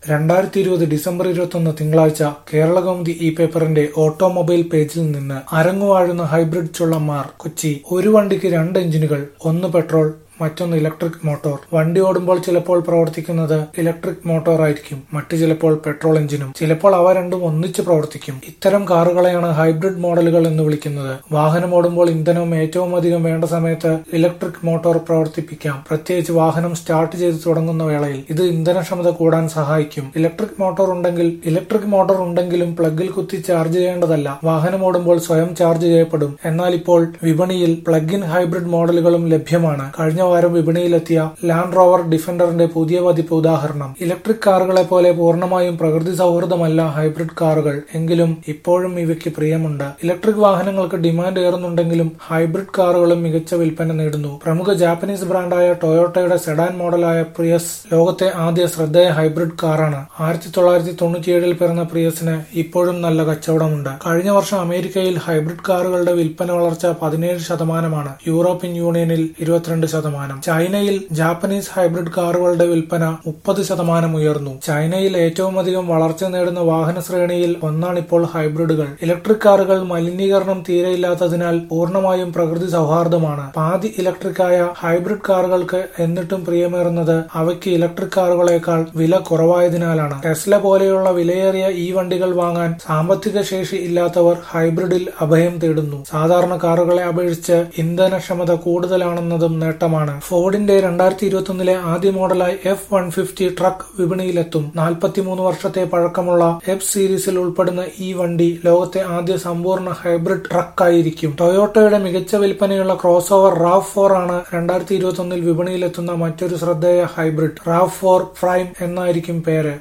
രണ്ടായിരത്തി ഇരുപത് ഡിസംബർ ഇരുപത്തൊന്ന് തിങ്കളാഴ്ച കേരളകൗമുദി ഇ പേപ്പറിന്റെ ഓട്ടോമൊബൈൽ പേജിൽ നിന്ന് അരങ്ങുവാഴുന്ന ഹൈബ്രിഡ് ചുള്ളന്മാർ കൊച്ചി ഒരു വണ്ടിക്ക് രണ്ട് എഞ്ചിനുകൾ ഒന്ന് പെട്രോൾ മറ്റൊന്ന് ഇലക്ട്രിക് മോട്ടോർ വണ്ടി ഓടുമ്പോൾ ചിലപ്പോൾ പ്രവർത്തിക്കുന്നത് ഇലക്ട്രിക് മോട്ടോർ ആയിരിക്കും മറ്റു ചിലപ്പോൾ പെട്രോൾ എഞ്ചിനും ചിലപ്പോൾ അവ രണ്ടും ഒന്നിച്ച് പ്രവർത്തിക്കും ഇത്തരം കാറുകളെയാണ് ഹൈബ്രിഡ് മോഡലുകൾ എന്ന് വിളിക്കുന്നത് വാഹനം ഓടുമ്പോൾ ഇന്ധനം ഏറ്റവും അധികം വേണ്ട സമയത്ത് ഇലക്ട്രിക് മോട്ടോർ പ്രവർത്തിപ്പിക്കാം പ്രത്യേകിച്ച് വാഹനം സ്റ്റാർട്ട് ചെയ്ത് തുടങ്ങുന്ന വേളയിൽ ഇത് ഇന്ധനക്ഷമത കൂടാൻ സഹായിക്കും ഇലക്ട്രിക് മോട്ടോർ ഉണ്ടെങ്കിൽ ഇലക്ട്രിക് മോട്ടോർ ഉണ്ടെങ്കിലും പ്ലഗിൽ കുത്തി ചാർജ് ചെയ്യേണ്ടതല്ല വാഹനം ഓടുമ്പോൾ സ്വയം ചാർജ് ചെയ്യപ്പെടും എന്നാൽ ഇപ്പോൾ വിപണിയിൽ പ്ലഗ് ഇൻ ഹൈബ്രിഡ് മോഡലുകളും ലഭ്യമാണ് കഴിഞ്ഞ വാരം വിപണിയിലെത്തിയ ലാൻഡ് റോവർ ഡിഫൻഡറിന്റെ പുതിയ പതിപ്പ് ഉദാഹരണം ഇലക്ട്രിക് കാറുകളെ പോലെ പൂർണ്ണമായും പ്രകൃതി സൗഹൃദമല്ല ഹൈബ്രിഡ് കാറുകൾ എങ്കിലും ഇപ്പോഴും ഇവയ്ക്ക് പ്രിയമുണ്ട് ഇലക്ട്രിക് വാഹനങ്ങൾക്ക് ഡിമാൻഡ് ഏറുന്നുണ്ടെങ്കിലും ഹൈബ്രിഡ് കാറുകളും മികച്ച വിൽപ്പന നേടുന്നു പ്രമുഖ ജാപ്പനീസ് ബ്രാൻഡായ ടൊയോട്ടയുടെ സെഡാൻ മോഡലായ പ്രിയസ് ലോകത്തെ ആദ്യ ശ്രദ്ധേയ ഹൈബ്രിഡ് കാറാണ് ആയിരത്തി തൊള്ളായിരത്തി തൊണ്ണൂറ്റിയേഴിൽ പിറന്ന പ്രിയസിന് ഇപ്പോഴും നല്ല കച്ചവടമുണ്ട് കഴിഞ്ഞ വർഷം അമേരിക്കയിൽ ഹൈബ്രിഡ് കാറുകളുടെ വിൽപ്പന വളർച്ച പതിനേഴ് ശതമാനമാണ് യൂറോപ്യൻ യൂണിയനിൽ ഇരുപത്തിരണ്ട് ശതമാനം ചൈനയിൽ ജാപ്പനീസ് ഹൈബ്രിഡ് കാറുകളുടെ വിൽപ്പന മുപ്പത് ശതമാനം ഉയർന്നു ചൈനയിൽ ഏറ്റവും അധികം വളർച്ച നേടുന്ന വാഹന ശ്രേണിയിൽ ഒന്നാണിപ്പോൾ ഹൈബ്രിഡുകൾ ഇലക്ട്രിക് കാറുകൾ മലിനീകരണം തീരെയില്ലാത്തതിനാൽ പൂർണ്ണമായും പ്രകൃതി സൗഹാർദ്ദമാണ് പാതി ഇലക്ട്രിക് ആയ ഹൈബ്രിഡ് കാറുകൾക്ക് എന്നിട്ടും പ്രിയമേറുന്നത് അവയ്ക്ക് ഇലക്ട്രിക് കാറുകളേക്കാൾ വില കുറവായതിനാലാണ് ടെസ്ല പോലെയുള്ള വിലയേറിയ ഈ വണ്ടികൾ വാങ്ങാൻ സാമ്പത്തിക ശേഷി ഇല്ലാത്തവർ ഹൈബ്രിഡിൽ അഭയം തേടുന്നു സാധാരണ കാറുകളെ അപേക്ഷിച്ച് ഇന്ധനക്ഷമത കൂടുതലാണെന്നതും നേട്ടമാണ് ഫോർഡിന്റെ രണ്ടായിരത്തി ഇരുപത്തൊന്നിലെ ആദ്യ മോഡലായി എഫ് വൺ ഫിഫ്റ്റി ട്രക്ക് വിപണിയിലെത്തും നാൽപ്പത്തിമൂന്ന് വർഷത്തെ പഴക്കമുള്ള എഫ് സീരീസിൽ ഉൾപ്പെടുന്ന ഈ വണ്ടി ലോകത്തെ ആദ്യ സമ്പൂർണ്ണ ഹൈബ്രിഡ് ട്രക്കായിരിക്കും ടൊയോട്ടയുടെ മികച്ച വിൽപ്പനയുള്ള ക്രോസ് ഓവർ റാവ് ഫോർ ആണ് രണ്ടായിരത്തി ഇരുപത്തൊന്നിൽ വിപണിയിലെത്തുന്ന മറ്റൊരു ശ്രദ്ധേയ ഹൈബ്രിഡ് റാവ് ഫോർ പ്രൈം എന്നായിരിക്കും പേര്